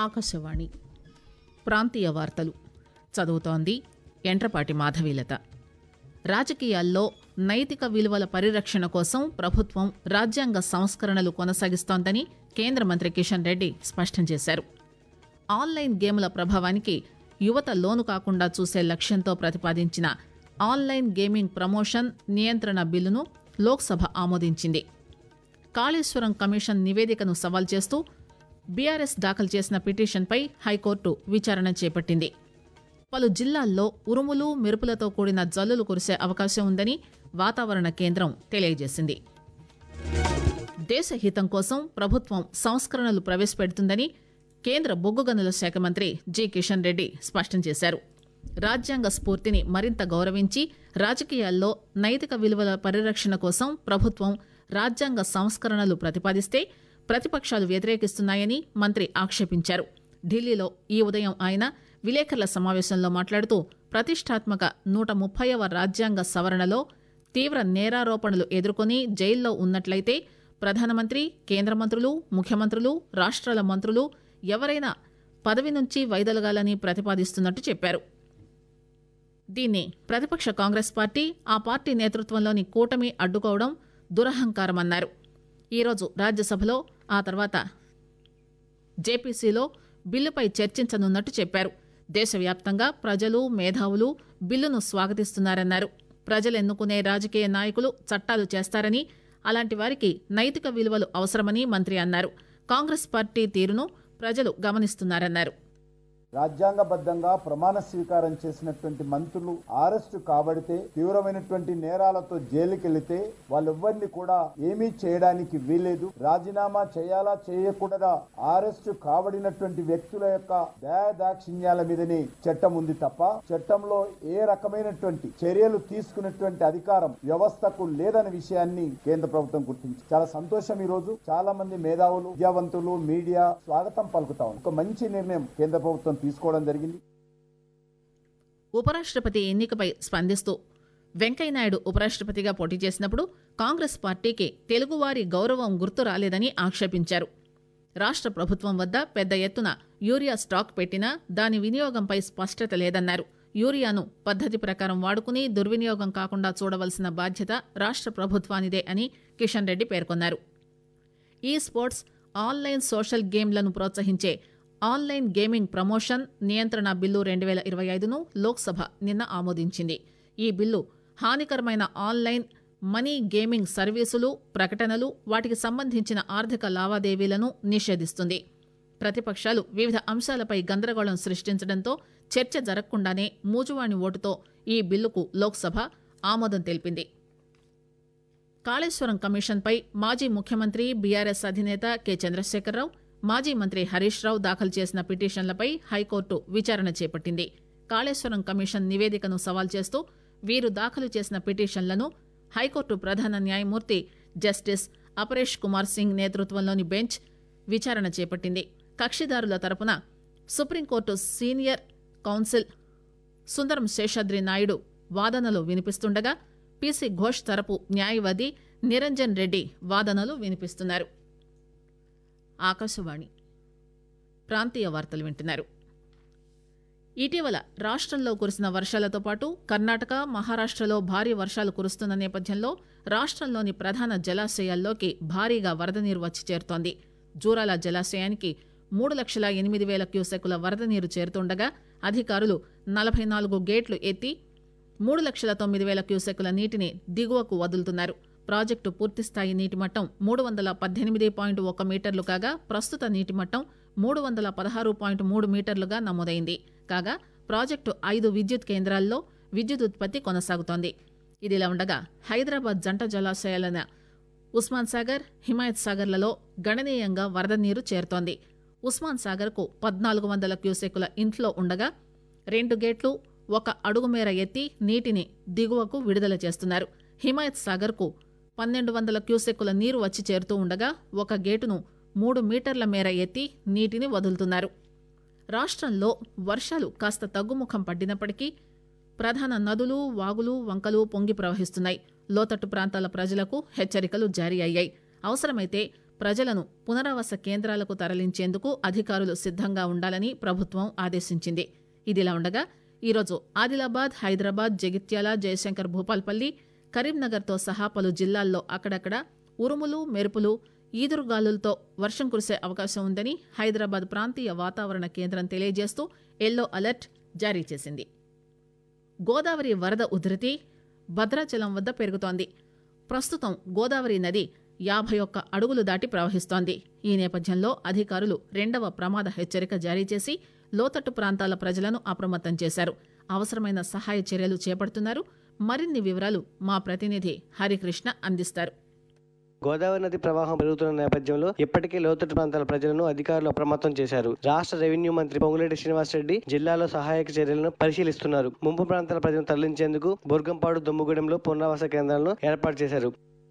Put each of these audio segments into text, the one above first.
ఆకాశవాణి ప్రాంతీయ వార్తలు చదువుతోంది ఎంట్రపాటి మాధవీలత రాజకీయాల్లో నైతిక విలువల పరిరక్షణ కోసం ప్రభుత్వం రాజ్యాంగ సంస్కరణలు కొనసాగిస్తోందని కేంద్ర మంత్రి కిషన్ రెడ్డి స్పష్టం చేశారు ఆన్లైన్ గేముల ప్రభావానికి యువత లోను కాకుండా చూసే లక్ష్యంతో ప్రతిపాదించిన ఆన్లైన్ గేమింగ్ ప్రమోషన్ నియంత్రణ బిల్లును లోక్సభ ఆమోదించింది కాళేశ్వరం కమిషన్ నివేదికను సవాల్ చేస్తూ బీఆర్ఎస్ దాఖలు చేసిన పిటిషన్పై హైకోర్టు విచారణ చేపట్టింది పలు జిల్లాల్లో ఉరుములు మెరుపులతో కూడిన జల్లులు కురిసే అవకాశం ఉందని వాతావరణ కేంద్రం తెలియజేసింది దేశ హితం కోసం ప్రభుత్వం సంస్కరణలు ప్రవేశపెడుతుందని కేంద్ర బొగ్గు గనుల శాఖ మంత్రి జి కిషన్ రెడ్డి స్పష్టం చేశారు రాజ్యాంగ స్ఫూర్తిని మరింత గౌరవించి రాజకీయాల్లో నైతిక విలువల పరిరక్షణ కోసం ప్రభుత్వం రాజ్యాంగ సంస్కరణలు ప్రతిపాదిస్తే ప్రతిపక్షాలు వ్యతిరేకిస్తున్నాయని మంత్రి ఆక్షేపించారు ఢిల్లీలో ఈ ఉదయం ఆయన విలేకరుల సమావేశంలో మాట్లాడుతూ ప్రతిష్టాత్మక నూట ముప్పైవ రాజ్యాంగ సవరణలో తీవ్ర నేరారోపణలు ఎదుర్కొని జైల్లో ఉన్నట్లయితే ప్రధానమంత్రి కేంద్ర మంత్రులు ముఖ్యమంత్రులు రాష్ట్రాల మంత్రులు ఎవరైనా పదవి నుంచి వైదొలగాలని ప్రతిపాదిస్తున్నట్టు చెప్పారు దీన్ని ప్రతిపక్ష కాంగ్రెస్ పార్టీ ఆ పార్టీ నేతృత్వంలోని కూటమి అడ్డుకోవడం దురహంకారమన్నారు ఈరోజు రాజ్యసభలో ఆ తర్వాత జేపీసీలో బిల్లుపై చర్చించనున్నట్టు చెప్పారు దేశవ్యాప్తంగా ప్రజలు మేధావులు బిల్లును స్వాగతిస్తున్నారన్నారు ప్రజలు ఎన్నుకునే రాజకీయ నాయకులు చట్టాలు చేస్తారని అలాంటి వారికి నైతిక విలువలు అవసరమని మంత్రి అన్నారు కాంగ్రెస్ పార్టీ తీరును ప్రజలు గమనిస్తున్నారన్నారు రాజ్యాంగబద్ధంగా ప్రమాణ స్వీకారం చేసినటువంటి మంత్రులు అరెస్టు కాబడితే తీవ్రమైనటువంటి నేరాలతో జైలుకెళ్లితే వాళ్ళెవ్వరిని కూడా ఏమీ చేయడానికి వీలేదు రాజీనామా చేయాలా చేయకూడదా అరెస్టు కాబడినటువంటి వ్యక్తుల యొక్క దయాదాక్షిణ్యాల మీదనే చట్టం ఉంది తప్ప చట్టంలో ఏ రకమైనటువంటి చర్యలు తీసుకున్నటువంటి అధికారం వ్యవస్థకు లేదనే విషయాన్ని కేంద్ర ప్రభుత్వం గుర్తించి చాలా సంతోషం ఈ రోజు చాలా మంది మేధావులు విద్యావంతులు మీడియా స్వాగతం పలుకుతా ఉంది. ఒక మంచి నిర్ణయం కేంద్ర ప్రభుత్వం తీసుకోవడం జరిగింది ఉపరాష్ట్రపతి ఎన్నికపై స్పందిస్తూ వెంకయ్యనాయుడు ఉపరాష్ట్రపతిగా పోటీ చేసినప్పుడు కాంగ్రెస్ పార్టీకి తెలుగువారి గౌరవం గుర్తు రాలేదని ఆక్షేపించారు రాష్ట్ర ప్రభుత్వం వద్ద పెద్ద ఎత్తున యూరియా స్టాక్ పెట్టినా దాని వినియోగంపై స్పష్టత లేదన్నారు యూరియాను పద్దతి ప్రకారం వాడుకుని దుర్వినియోగం కాకుండా చూడవలసిన బాధ్యత రాష్ట్ర ప్రభుత్వానిదే అని కిషన్ రెడ్డి పేర్కొన్నారు ఈ స్పోర్ట్స్ ఆన్లైన్ సోషల్ గేమ్లను ప్రోత్సహించే ఆన్లైన్ గేమింగ్ ప్రమోషన్ నియంత్రణ బిల్లు రెండు వేల ఇరవై ఐదును లోక్సభ నిన్న ఆమోదించింది ఈ బిల్లు హానికరమైన ఆన్లైన్ మనీ గేమింగ్ సర్వీసులు ప్రకటనలు వాటికి సంబంధించిన ఆర్థిక లావాదేవీలను నిషేధిస్తుంది ప్రతిపక్షాలు వివిధ అంశాలపై గందరగోళం సృష్టించడంతో చర్చ జరగకుండానే మూజువాణి ఓటుతో ఈ బిల్లుకు లోక్సభ ఆమోదం తెలిపింది కాళేశ్వరం కమిషన్పై మాజీ ముఖ్యమంత్రి బీఆర్ఎస్ అధినేత కె చంద్రశేఖరరావు మాజీ మంత్రి హరీష్ రావు దాఖలు చేసిన పిటిషన్లపై హైకోర్టు విచారణ చేపట్టింది కాళేశ్వరం కమిషన్ నివేదికను సవాల్ చేస్తూ వీరు దాఖలు చేసిన పిటిషన్లను హైకోర్టు ప్రధాన న్యాయమూర్తి జస్టిస్ అపరేష్ కుమార్ సింగ్ నేతృత్వంలోని బెంచ్ విచారణ చేపట్టింది కక్షిదారుల తరపున supreme court senior counsel Sundaram Seshadri Naidu వాదనలు వినిపిస్తుండగా పీసీ ఘోష్ తరపు న్యాయవాది నిరంజన్ రెడ్డి వాదనలు వినిపిస్తున్నారు ఆకాశవాణి ప్రాంతీయ వార్తలు వింటున్నారు ఇటీవల రాష్ట్రంలో కురిసిన వర్షాలతో పాటు కర్ణాటక మహారాష్టలో భారీ వర్షాలు కురుస్తున్న నేపథ్యంలో రాష్ట్రంలోని ప్రధాన జలాశయాల్లోకి భారీగా వరద నీరు వచ్చి చేరుతోంది జూరాల జలాశయానికి మూడు లక్షల ఎనిమిది వేల క్యూసెక్కుల వరద నీరు చేరుతుండగా అధికారులు నలభై నాలుగు గేట్లు ఎత్తి మూడు లక్షల తొమ్మిది వేల క్యూసెక్కుల నీటిని దిగువకు వదులుతున్నారు ప్రాజెక్టు పూర్తిస్థాయి నీటి మట్టం మూడు వందల పద్దెనిమిది పాయింట్ ఒక మీటర్లు కాగా ప్రస్తుత నీటి మట్టం మూడు వందల పదహారు పాయింట్ మూడు మీటర్లుగా నమోదైంది కాగా ప్రాజెక్టు ఐదు విద్యుత్ కేంద్రాల్లో విద్యుత్ ఉత్పత్తి కొనసాగుతోంది ఇదిలా ఉండగా హైదరాబాద్ జంట జలాశయాలైన ఉస్మాన్ సాగర్ హిమాయత్ సాగర్లలో గణనీయంగా వరద నీరు చేరుతోంది ఉస్మాన్ సాగర్కు పద్నాలుగు వందల క్యూసెక్కుల ఇంట్లో ఉండగా రెండు గేట్లు ఒక అడుగు మేర ఎత్తి నీటిని దిగువకు విడుదల చేస్తున్నారు హిమాయత్ సాగర్కు పన్నెండు వందల క్యూసెక్కుల నీరు వచ్చి చేరుతూ ఉండగా ఒక గేటును మూడు మీటర్ల మేర ఎత్తి నీటిని వదులుతున్నారు రాష్ట్రంలో వర్షాలు కాస్త తగ్గుముఖం పట్టినప్పటికీ ప్రధాన నదులు వాగులు వంకలు పొంగి ప్రవహిస్తున్నాయి లోతట్టు ప్రాంతాల ప్రజలకు హెచ్చరికలు జారీ అయ్యాయి అవసరమైతే ప్రజలను పునరావాస కేంద్రాలకు తరలించేందుకు అధికారులు సిద్దంగా ఉండాలని ప్రభుత్వం ఆదేశించింది ఇదిలా ఉండగా ఈరోజు ఆదిలాబాద్ హైదరాబాద్ జగిత్యాల జయశంకర్ భూపాల్పల్లి కరీంనగర్తో సహా పలు జిల్లాల్లో అక్కడక్కడ ఉరుములు మెరుపులు ఈదురుగాలులతో వర్షం కురిసే అవకాశం ఉందని హైదరాబాద్ ప్రాంతీయ వాతావరణ కేంద్రం తెలియజేస్తూ ఎల్లో అలర్ట్ జారీ చేసింది గోదావరి వరద ఉధృతి భద్రాచలం వద్ద పెరుగుతోంది ప్రస్తుతం గోదావరి నది యాభై ఒక్క అడుగులు దాటి ప్రవహిస్తోంది ఈ నేపథ్యంలో అధికారులు రెండవ ప్రమాద హెచ్చరిక జారీ చేసి లోతట్టు ప్రాంతాల ప్రజలను అప్రమత్తం చేశారు అవసరమైన సహాయ చర్యలు చేపడుతున్నారు మరిన్ని వివరాలు మా ప్రతినిధి హరికృష్ణ అందిస్తారు గోదావరి నది ప్రవాహం పెరుగుతున్న నేపథ్యంలో ఇప్పటికే లోతట్టు ప్రాంతాల ప్రజలను అధికారులు అప్రమత్తం చేశారు రాష్ట్ర రెవెన్యూ మంత్రి పొంగులేటి శ్రీనివాసరెడ్డి జిల్లాలో సహాయక చర్యలను పరిశీలిస్తున్నారు ముంపు ప్రాంతాల ప్రజలను తరలించేందుకు బుర్గంపాడు దొమ్ముగూడెంలో పునరావాస కేంద్రాలను ఏర్పాటు చేశారు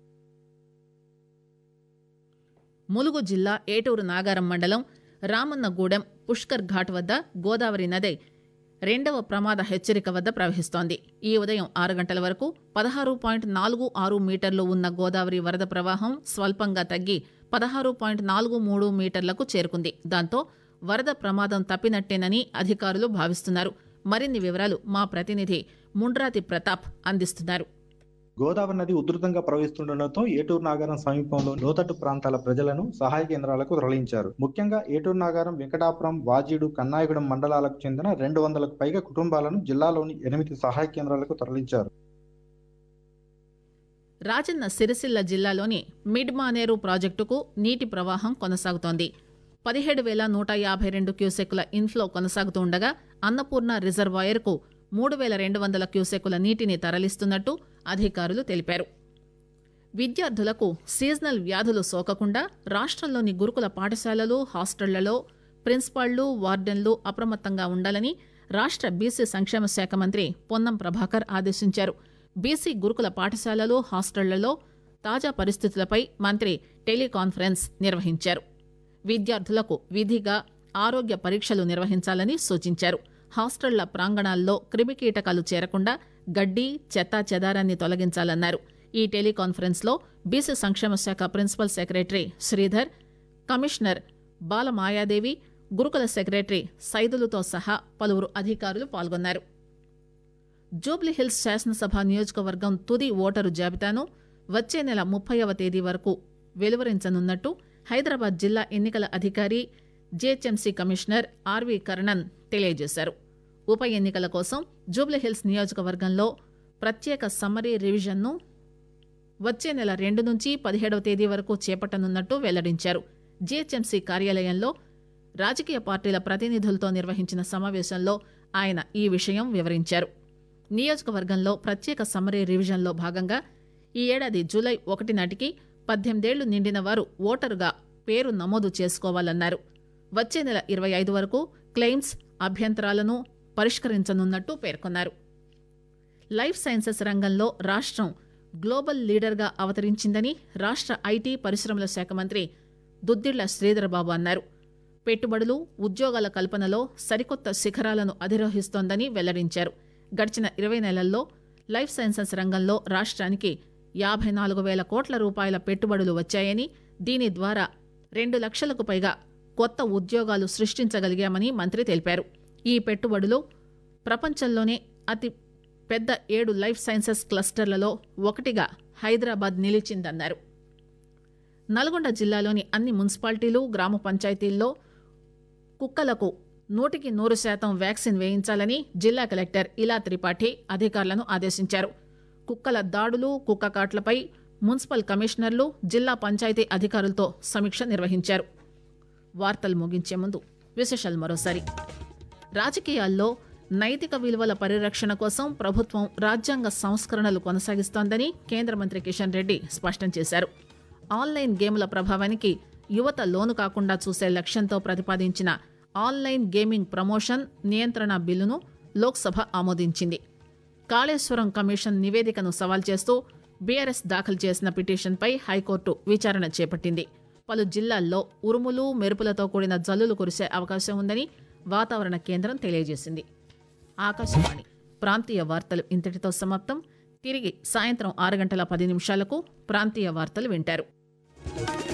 ములుగు జిల్లా ఏటూరు నాగారం మండలం రామన్నగూడెం పుష్కర్ ఘాట్ వద్ద గోదావరి నది రెండవ ప్రమాద హెచ్చరిక వద్ద ప్రవహిస్తోంది ఈ ఉదయం ఆరు గంటల వరకు పదహారు పాయింట్ నాలుగు ఆరు మీటర్లు ఉన్న గోదావరి వరద ప్రవాహం స్వల్పంగా తగ్గి పదహారు పాయింట్ నాలుగు మూడు మీటర్లకు చేరుకుంది దాంతో వరద ప్రమాదం తప్పినట్టేనని అధికారులు భావిస్తున్నారు మరిన్ని వివరాలు మా ప్రతినిధి ముండ్రాతి ప్రతాప్ అందిస్తున్నారు గోదావరి నది ఉధృతంగా ప్రవహిస్తుండటంతో ఏటూరు నాగారం సమీపంలో లోతట్టు ప్రాంతాల ప్రజలను సహాయ కేంద్రాలకు తరలించారు ముఖ్యంగా ఏటూరు నాగారం వెంకటాపురం వాజీడు కన్నాయగూడెం మండలాలకు చెందిన రెండు వందలకు పైగా కుటుంబాలను జిల్లాలోని ఎనిమిది సహాయ కేంద్రాలకు తరలించారు రాజన్న సిరిసిల్ల జిల్లాలోని మిడ్ మానేరు ప్రాజెక్టుకు నీటి ప్రవాహం కొనసాగుతోంది పదిహేడు వేల నూట యాభై రెండు క్యూసెక్కుల ఇన్ఫ్లో కొనసాగుతుండగా అన్నపూర్ణ రిజర్వాయర్కు మూడు వేల రెండు వందల క్యూసెక్కుల నీటిని తరలిస్తున్నట్టు అధికారులు తెలిపారు విద్యార్థులకు సీజనల్ వ్యాధులు సోకకుండా రాష్ట్రంలోని గురుకుల పాఠశాలలు హాస్టళ్లలో ప్రిన్సిపాళ్లు వార్డెన్లు అప్రమత్తంగా ఉండాలని రాష్ట్ర బీసీ సంక్షేమ శాఖ మంత్రి పొన్నం ప్రభాకర్ ఆదేశించారు బీసీ గురుకుల పాఠశాలలు హాస్టళ్లలో తాజా పరిస్థితులపై మంత్రి టెలికాన్ఫరెన్స్ నిర్వహించారు విద్యార్థులకు విధిగా ఆరోగ్య పరీక్షలు నిర్వహించాలని సూచించారు హాస్టళ్ల ప్రాంగణాల్లో క్రిమికీటకాలు చేరకుండా గడ్డి చెత్త చెదారాన్ని తొలగించాలన్నారు ఈ టెలికాన్ఫరెన్స్లో బీసీ సంక్షేమ శాఖ principal secretary Sridhar commissioner Balamayadevi గురుకుల సెక్రటరీ సైదులతో సహా పలువురు అధికారులు పాల్గొన్నారు జూబ్లీహిల్స్ శాసనసభ నియోజకవర్గం తుది ఓటరు జాబితాను వచ్చే నెల ముప్పైవ తేదీ వరకు వెలువరించనున్నట్టు హైదరాబాద్ జిల్లా ఎన్నికల అధికారి జీహెచ్ఎంసీ కమిషనర్ ఆర్వి కర్ణన్ తెలియజేశారు ఉప ఎన్నికల కోసం జూబ్లీహిల్స్ నియోజకవర్గంలో ప్రత్యేక సమ్మరీ రివిజన్ను వచ్చే నెల రెండు నుంచి పదిహేడవ తేదీ వరకు చేపట్టనున్నట్టు వెల్లడించారు జీహెచ్ఎంసీ కార్యాలయంలో రాజకీయ పార్టీల ప్రతినిధులతో నిర్వహించిన సమావేశంలో ఆయన ఈ విషయం వివరించారు నియోజకవర్గంలో ప్రత్యేక సమ్మరీ రివిజన్లో భాగంగా ఈ ఏడాది జూలై ఒకటి నాటికి పద్దెనిమిదేళ్లు నిండిన వారు ఓటరుగా పేరు నమోదు చేసుకోవాలన్నారు వచ్చే నెల ఇరవై ఐదు వరకు క్లెయిమ్స్ అభ్యంతరాలను పరిష్కరించనున్నట్టు పేర్కొన్నారు లైఫ్ సైన్సెస్ రంగంలో రాష్ట్రం గ్లోబల్ లీడర్గా అవతరించిందని రాష్ట్ర ఐటీ పరిశ్రమల శాఖ మంత్రి దుద్దిళ్ల శ్రీధరబాబు అన్నారు పెట్టుబడులు ఉద్యోగాల కల్పనలో సరికొత్త శిఖరాలను అధిరోహిస్తోందని వెల్లడించారు గడిచిన ఇరవై నెలల్లో లైఫ్ సైన్సెస్ రంగంలో రాష్ట్రానికి యాభై నాలుగు వేల కోట్ల రూపాయల పెట్టుబడులు వచ్చాయని దీని ద్వారా రెండు లక్షలకు పైగా కొత్త ఉద్యోగాలు సృష్టించగలిగామని మంత్రి తెలిపారు ఈ పెట్టుబడులు ప్రపంచంలోనే అతి పెద్ద ఏడు లైఫ్ సైన్సెస్ క్లస్టర్లలో ఒకటిగా హైదరాబాద్ నిలిచిందన్నారు నల్గొండ జిల్లాలోని అన్ని మున్సిపాలిటీలు గ్రామ పంచాయతీల్లో కుక్కలకు నూటికి నూరు శాతం వ్యాక్సిన్ వేయించాలని జిల్లా కలెక్టర్ ఇలా త్రిపాఠి అధికారులను ఆదేశించారు కుక్కల దాడులు కుక్క కాట్లపై మున్సిపల్ కమిషనర్లు జిల్లా పంచాయతీ అధికారులతో సమీక్ష నిర్వహించారు వార్తలు ముగించే ముందు విశేషాలు మరోసారి రాజకీయాల్లో నైతిక విలువల పరిరక్షణ కోసం ప్రభుత్వం రాజ్యాంగ సంస్కరణలు కొనసాగిస్తోందని కేంద్ర మంత్రి కిషన్ రెడ్డి స్పష్టం చేశారు ఆన్లైన్ గేమ్ల ప్రభావానికి యువత లోను కాకుండా చూసే లక్ష్యంతో ప్రతిపాదించిన ఆన్లైన్ గేమింగ్ ప్రమోషన్ నియంత్రణ బిల్లును లోక్సభ ఆమోదించింది కాళేశ్వరం కమిషన్ నివేదికను సవాల్ చేస్తూ బీఆర్ఎస్ దాఖలు చేసిన పిటిషన్పై హైకోర్టు విచారణ చేపట్టింది పలు జిల్లాల్లో ఉరుములు మెరుపులతో కూడిన జల్లులు కురిసే అవకాశం ఉందని వాతావరణ కేంద్రం తెలియజేసింది ఆకాశవాణి ప్రాంతీయ వార్తలు ఇంతటితో సమాప్తం తిరిగి సాయంత్రం ఆరు గంటల పది నిమిషాలకు ప్రాంతీయ వార్తలు వింటారు